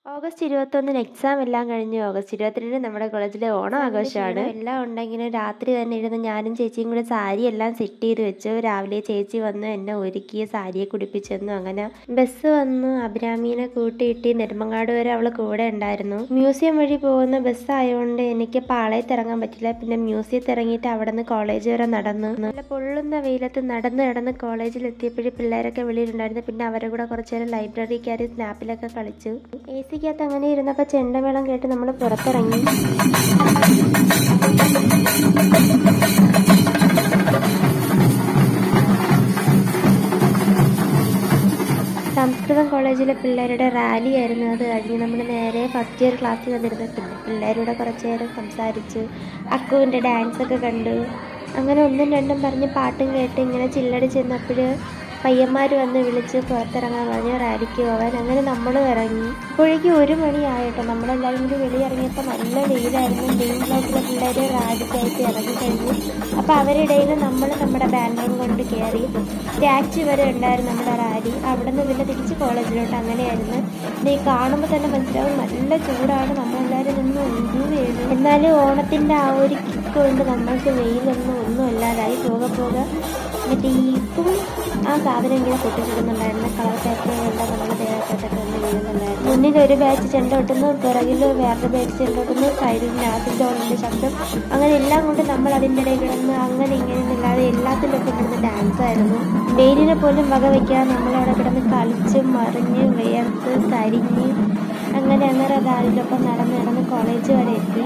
August ഇരുപത്തൊന്നിന് exam എല്ലാം കഴിഞ്ഞ് ഓഗസ്റ്റ് ഇരുപത്തിരണ്ടിന് നമ്മുടെ കോളേജിലെ ഓണം ആഘോഷമാണ് എല്ലാം ഉണ്ടെങ്കിലും രാത്രി തന്നെ ഇരുന്ന് ഞാനും ചേച്ചിയും കൂടെ സാരി എല്ലാം സെറ്റ് ചെയ്ത് വെച്ചു രാവിലെ ചേച്ചി വന്ന് എന്നെ ഒരുക്കി സാരിയെ കുടിപ്പിച്ചെന്നു അങ്ങനെ ബസ് വന്ന് അഭിരാമീനെ കൂട്ടിയിട്ട് നെടുമങ്ങാട് വരെ അവൾ കൂടെ ഉണ്ടായിരുന്നു മ്യൂസിയം വഴി പോകുന്ന ബസ് ആയതുകൊണ്ട് എനിക്ക് പാളയത്ത് ഇറങ്ങാൻ പറ്റില്ല പിന്നെ മ്യൂസിയത്തിൽ ഇറങ്ങിയിട്ട് അവിടെ നിന്ന് കോളേജ് വരെ നടന്നു നല്ല പൊള്ളുന്ന വെയിലത്ത് നടന്ന് നടന്ന് കോളേജിൽ എത്തിയപ്പോഴും പിള്ളേരൊക്കെ വെളിയിലുണ്ടായിരുന്നു പിന്നെ അവരുടെ കൂടെ കുറച്ച് നേരം ലൈബ്രറി കയറി സ്നാപ്പിലൊക്കെ കളിച്ചു എ സിക്കകത്ത് അങ്ങനെ ഇരുന്നപ്പോൾ ചെണ്ടമേളം കേട്ട് നമ്മൾ പുറത്തിറങ്ങി സംസ്കൃതം കോളേജിലെ പിള്ളേരുടെ റാലി ആയിരുന്നു അത് കഴിഞ്ഞ് നമ്മൾ നേരെ ഫസ്റ്റ് ഇയർ ക്ലാസ്സിൽ വന്നിരുന്നു പിന്നെ പിള്ളേരോട് കുറച്ച് നേരം സംസാരിച്ചു അക്കുവിൻ്റെ ഡാൻസ് ഒക്കെ കണ്ടു അങ്ങനെ ഒന്നും രണ്ടും പറഞ്ഞ് പാട്ടും കേട്ട് ഇങ്ങനെ ചില്ലടി ചെന്നപ്പോൾ പയ്യന്മാർ വന്ന് വിളിച്ച് പുറത്തിറങ്ങാൻ പറഞ്ഞു റാലിക്ക് പോകാൻ അങ്ങനെ നമ്മളും ഇറങ്ങി അപ്പോഴേക്കും ഒരു മണിയായിട്ടോ നമ്മളെല്ലാവരും കൂടി വെളിയിറങ്ങിയപ്പോൾ നല്ല വെയിലായിരുന്നു മെയിൻ ബ്ലോക്കിലെ പിള്ളേർ റാലിക്കായിട്ട് ഇറങ്ങി കഴിഞ്ഞു അപ്പോൾ അവരിടയിൽ നമ്മൾ നമ്മുടെ ബാനറും കൊണ്ട് കയറി സ്റ്റാച്ചു വരെ ഉണ്ടായിരുന്നു നമ്മുടെ റാലി അവിടെ നിന്ന് പിന്നെ തിരിച്ച് കോളേജിലോട്ട് അങ്ങനെയായിരുന്നു ഇത് ഈ കാണുമ്പോൾ തന്നെ മനസ്സിലാവും നല്ല ചൂടാണ് നമ്മളെല്ലാവരും നിന്ന് ഒന്നുകയാണ് എന്നാലും ഓണത്തിൻ്റെ ആ ഒരു കിക്ക് കൊണ്ട് നമ്മൾക്ക് വെയിലൊന്നും ഒന്നും അല്ലാതായി പോകെ പോകെ മറ്റേ ഈ ഇപ്പം ആ സാധനം ഇങ്ങനെ പൊട്ടിച്ചിടുന്നുണ്ടായിരുന്നു കളർ പേപ്പറുകളെല്ലാം നമ്മുടെ ദേഹത്തോട്ടൊക്കെ ഒന്ന് വീഴുന്നുണ്ടായിരുന്നു മുന്നിൽ ഒരു ബാച്ച് ചെണ്ട കൊട്ടുന്നു പിറകിൽ വേറൊരു ബാച്ച് ചെണ്ട കൊട്ടുന്നു സൈഡിൽ നാസിൻ്റെ ഓണിൻ്റെ ശബ്ദം അങ്ങനെ എല്ലാം കൊണ്ട് നമ്മൾ അതിൻ്റെ ഇടയിൽ കിടന്ന് അങ്ങനെ ഇങ്ങനെ എന്നല്ലാതെ എല്ലാത്തിൻ്റെ ഒപ്പം കിടന്ന് ഡാൻസ് ആയിരുന്നു വെയിലിനെ പോലും വക വയ്ക്കാതെ നമ്മളവിടെ കിടന്ന് കളിച്ച് മറിഞ്ഞ് വിയർത്ത് കരിഞ്ഞ് അങ്ങനെ അങ്ങനെ അത് അതിലൊപ്പം നടന്ന് നടന്ന് കോളേജ് വരെ എത്തി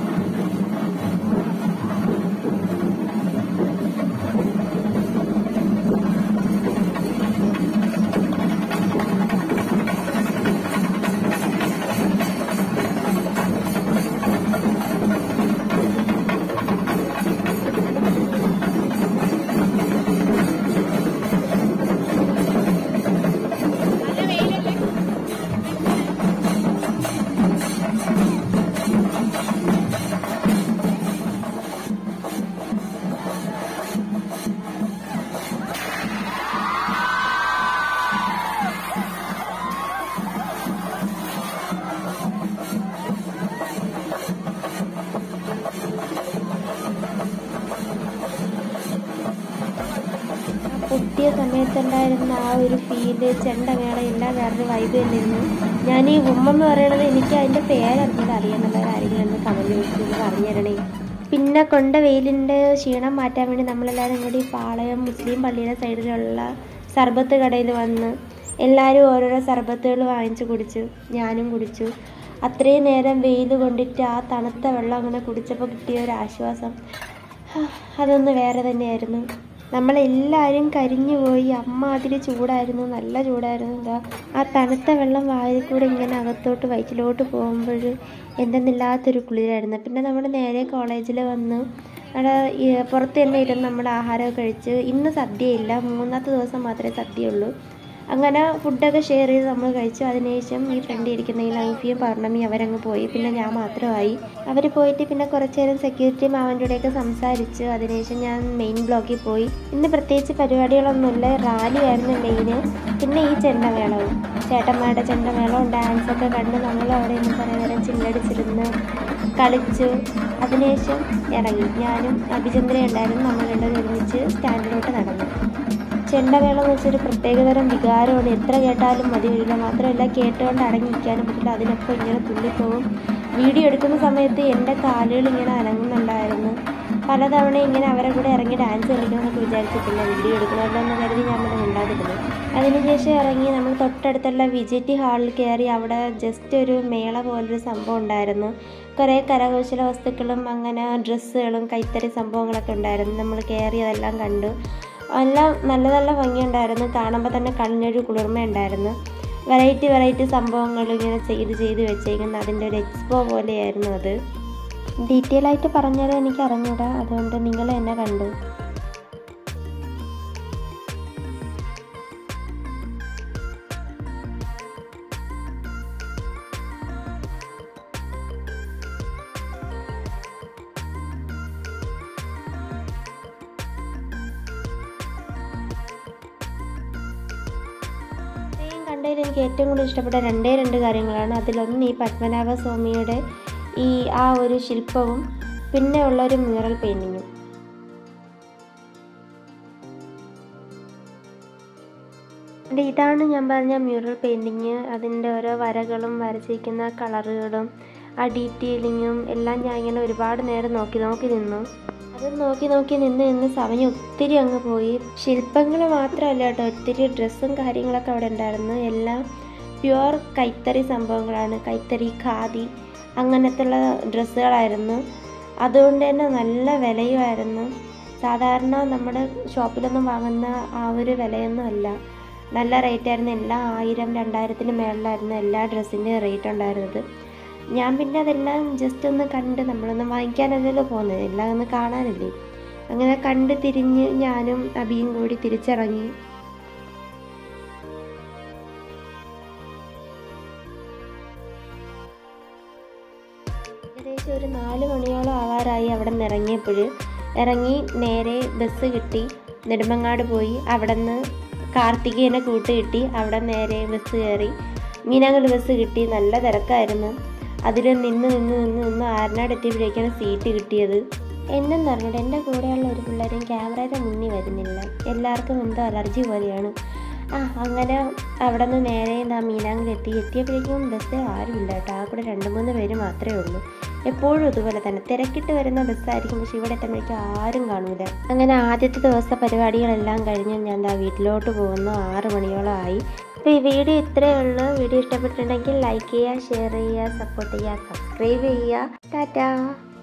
പൊട്ടിയ സമയത്തുണ്ടായിരുന്ന ആ ഒരു ഫീല് ചെണ്ടമേള എല്ലാം വേറൊരു വൈബ് തന്നെയായിരുന്നു ഞാൻ ഈ ഉമ്മെന്ന് പറയണത് എനിക്ക് അതിൻ്റെ പേരറിഞ്ഞത് അറിയാന്നുള്ള കാര്യങ്ങളെന്ന് കമൻറ്റ് വെച്ച് പറഞ്ഞു തരണേ പിന്നെ കൊണ്ട വെയിലിൻ്റെ ക്ഷീണം മാറ്റാൻ വേണ്ടി നമ്മളെല്ലാവരും കൂടി പാളയം മുസ്ലിം പള്ളിയുടെ സൈഡിലുള്ള സർബത്ത് കടയിൽ വന്ന് എല്ലാവരും ഓരോരോ സർബത്തുകൾ വാങ്ങിച്ച് കുടിച്ചു ഞാനും കുടിച്ചു അത്രയും നേരം വെയിൽ കൊണ്ടിട്ട് ആ തണുത്ത വെള്ളം അങ്ങനെ കുടിച്ചപ്പോൾ കിട്ടിയ ഒരു ആശ്വാസം ഹാ, അതൊന്ന് വേറെ തന്നെയായിരുന്നു നമ്മളെല്ലാവരും കരിഞ്ഞു പോയി അമ്മ അതിൽ ചൂടായിരുന്നു നല്ല ചൂടായിരുന്നു എന്താ ആ തണുത്ത വെള്ളം വായിൽ കൂടെ ഇങ്ങനെ അകത്തോട്ട് വയറ്റിലോട്ട് പോകുമ്പോൾ എന്തെന്നില്ലാത്തൊരു കുളിരായിരുന്നു പിന്നെ നമ്മൾ നേരെ കോളേജിൽ വന്ന് അവിടെ ഈ പുറത്ത് തന്നെ ഇരുന്ന് നമ്മൾ ആഹാരമൊക്കെ കഴിച്ച് ഇന്ന് സദ്യയില്ല മൂന്നാമത്തെ ദിവസം മാത്രമേ സദ്യയുള്ളൂ അങ്ങനെ ഫുഡൊക്കെ ഷെയർ ചെയ്ത് നമ്മൾ കഴിച്ചു അതിനുശേഷം ഈ ഫ്രണ്ട് ഇരിക്കുന്ന ഈ ലൈഫിയും പൗർണമി അവരങ്ങ് പോയി പിന്നെ ഞാൻ മാത്രമായി അവർ പോയിട്ട് പിന്നെ കുറച്ച് നേരം സെക്യൂരിറ്റി മാവൻ്റെ കൂടെയൊക്കെ സംസാരിച്ചു അതിനുശേഷം ഞാൻ മെയിൻ ബ്ലോക്കിൽ പോയി ഇന്ന് പ്രത്യേകിച്ച് പരിപാടികളൊന്നുമില്ല റാലി ആയിരുന്നു മെയിന് പിന്നെ ഈ ചെണ്ടമേളവും ചേട്ടന്മാരുടെ ചെണ്ടമേളവും ഡാൻസൊക്കെ കണ്ട് നമ്മൾ അവിടെ നിന്ന് കുറേ നേരം ചില്ലടിച്ചിരുന്ന് കളിച്ചു അതിനുശേഷം ഇറങ്ങി ഞാനും അഭിചന്ദ്ര ഉണ്ടായിരുന്നു നമ്മൾ രണ്ടുപേരും ഒരുമിച്ച് സ്റ്റാൻഡിലോട്ട് നടന്നു ചെണ്ടമേളം എന്ന് വെച്ചൊരു പ്രത്യേകതരം വികാരമാണ് എത്ര കേട്ടാലും മതി വരില്ല മാത്രമല്ല കേട്ടുകൊണ്ട് അടങ്ങിയിരിക്കാനും പറ്റില്ല അതിനൊപ്പം ഇങ്ങനെ തുള്ളിപ്പോവും വീഡിയോ എടുക്കുന്ന സമയത്ത് എൻ്റെ കാലുകൾ ഇങ്ങനെ അനങ്ങുന്നുണ്ടായിരുന്നു പലതവണ ഇങ്ങനെ അവരെ കൂടെ ഇറങ്ങി ഡാൻസ് കളിക്കണമെന്നൊക്കെ വിചാരിച്ചിട്ടില്ല വീഡിയോ എടുക്കണമല്ലോ എന്ന് കരുതി ഞാൻ ഇവിടെ ഉണ്ടാതിരുന്നു അതിനുശേഷം ഇറങ്ങി നമ്മൾ തൊട്ടടുത്തുള്ള വിജിറ്റി ഹാളിൽ കയറി അവിടെ ജസ്റ്റ് ഒരു മേള പോലൊരു സംഭവം ഉണ്ടായിരുന്നു കുറേ കരകൗശല വസ്തുക്കളും അങ്ങനെ ഡ്രസ്സുകളും കൈത്തറി സംഭവങ്ങളൊക്കെ ഉണ്ടായിരുന്നു നമ്മൾ കയറി അതെല്ലാം കണ്ടു എല്ലാം നല്ല നല്ല ഭംഗിയുണ്ടായിരുന്നു കാണുമ്പോൾ തന്നെ കണ്ണിനൊരു കുളിർമയുണ്ടായിരുന്നു വെറൈറ്റി വെറൈറ്റി സംഭവങ്ങൾ ഇങ്ങനെ ചെയ്ത് ചെയ്ത് വെച്ചേക്കുന്ന അതിൻ്റെ ഒരു എക്സ്പോ പോലെയായിരുന്നു അത് ഡീറ്റെയിൽ ആയിട്ട് പറഞ്ഞാൽ എനിക്ക് അറിഞ്ഞൂടാ അതുകൊണ്ട് നിങ്ങൾ എന്നെ കണ്ടു ഇത്രയും കണ്ട കണ്ടതിൽ എനിക്ക് ഏറ്റവും കൂടുതൽ ഇഷ്ടപ്പെട്ട രണ്ടേ രണ്ട് കാര്യങ്ങളാണ് അതിലൊന്ന് ഈ പത്മനാഭ സ്വാമിയുടെ ഈ ആ ഒരു ശില്പവും പിന്നെ ഉള്ള ഒരു മ്യൂറൽ പെയിൻറ്റിങ്ങും എൻ്റെ ഇതാണ് ഞാൻ പറഞ്ഞ മ്യൂറൽ പെയിൻറ്റിങ് അതിൻ്റെ ഓരോ വരകളും വരച്ചിരിക്കുന്ന കളറുകളും ആ ഡീറ്റെയിലിങ്ങും എല്ലാം ഞാൻ ഇങ്ങനെ ഒരുപാട് നേരം നോക്കി നോക്കി നിന്നു അത് നോക്കി നോക്കി നിന്ന് നിന്ന് സമയം ഒത്തിരി അങ്ങ് പോയി ശില്പങ്ങൾ മാത്രമല്ല കേട്ടോ ഒത്തിരി ഡ്രസ്സും കാര്യങ്ങളൊക്കെ അവിടെ ഉണ്ടായിരുന്നു എല്ലാം പ്യുവർ കൈത്തറി സംഭവങ്ങളാണ് കൈത്തറി ഖാദി അങ്ങനത്തുള്ള ഡ്രസ്സുകളായിരുന്നു അതുകൊണ്ട് തന്നെ നല്ല വിലയുമായിരുന്നു സാധാരണ നമ്മുടെ ഷോപ്പിലൊന്നും വാങ്ങുന്ന ആ ഒരു വിലയൊന്നും അല്ല നല്ല റേറ്റ് ആയിരുന്നു എല്ലാം ആയിരം രണ്ടായിരത്തിന് മേളിലായിരുന്നു എല്ലാ ഡ്രസ്സിൻ്റെ റേറ്റ് ഉണ്ടായിരുന്നത് ഞാൻ പിന്നെ അതെല്ലാം ജസ്റ്റ് ഒന്ന് കണ്ട് നമ്മളൊന്നും വാങ്ങിക്കാനല്ലല്ലോ പോകുന്നത് എല്ലാം ഒന്ന് കാണാനല്ലേ അങ്ങനെ കണ്ട് തിരിഞ്ഞ് ഞാനും അബിയും കൂടി തിരിച്ചിറങ്ങി ഏകദേശം ഒരു നാല് മണിയോളം ആവാറായി അവിടെ നിന്ന് ഇറങ്ങിയപ്പോൾ ഇറങ്ങി നേരെ ബസ് കിട്ടി നെടുമങ്ങാട് പോയി അവിടെ നിന്ന് കാർത്തികേയനെ കൂട്ട് കിട്ടി അവിടെ നേരെ ബസ് കയറി മീനാങ്കൽ ബസ് കിട്ടി നല്ല തിരക്കായിരുന്നു അതിൽ നിന്ന് നിന്ന് നിന്ന് നിന്ന് ആരനാട് എത്തിയപ്പോഴേക്കാണ് സീറ്റ് കിട്ടിയത് എന്നെന്ന് പറഞ്ഞിട്ട് എൻ്റെ കൂടെയുള്ള ഒരു പിള്ളേരും ക്യാമറയുടെ മുന്നിൽ വരുന്നില്ല എല്ലാവർക്കും എന്തോ അലർജി പോലെയാണ് ആ അങ്ങനെ അവിടെ നിന്ന് നേരെ ആ മീനാങ്കൽ എത്തി എത്തിയപ്പോഴേക്കും ബസ് ആരുമില്ല കേട്ടോ ആ കൂടെ രണ്ട് മൂന്ന് പേര് മാത്രമേ ഉള്ളൂ എപ്പോഴും ഇതുപോലെ തന്നെ തിരക്കിട്ട് വരുന്ന ബസ്സായിരിക്കും പക്ഷെ ഇവിടെ എത്തുമ്പോഴേക്കും ആരും കാണൂല അങ്ങനെ ആദ്യത്തെ ദിവസത്തെ പരിപാടികളെല്ലാം കഴിഞ്ഞ് ഞാൻ ദാ വീട്ടിലോട്ട് പോകുന്നു ആറ് മണിയോളം ആയി അപ്പോൾ ഈ വീഡിയോ ഇത്രയേ ഉള്ളൂ വീഡിയോ ഇഷ്ടപ്പെട്ടിട്ടുണ്ടെങ്കിൽ ലൈക്ക് ചെയ്യുക ഷെയർ ചെയ്യുക സപ്പോർട്ട് ചെയ്യുക സബ്സ്ക്രൈബ് ചെയ്യുക ടാറ്റാ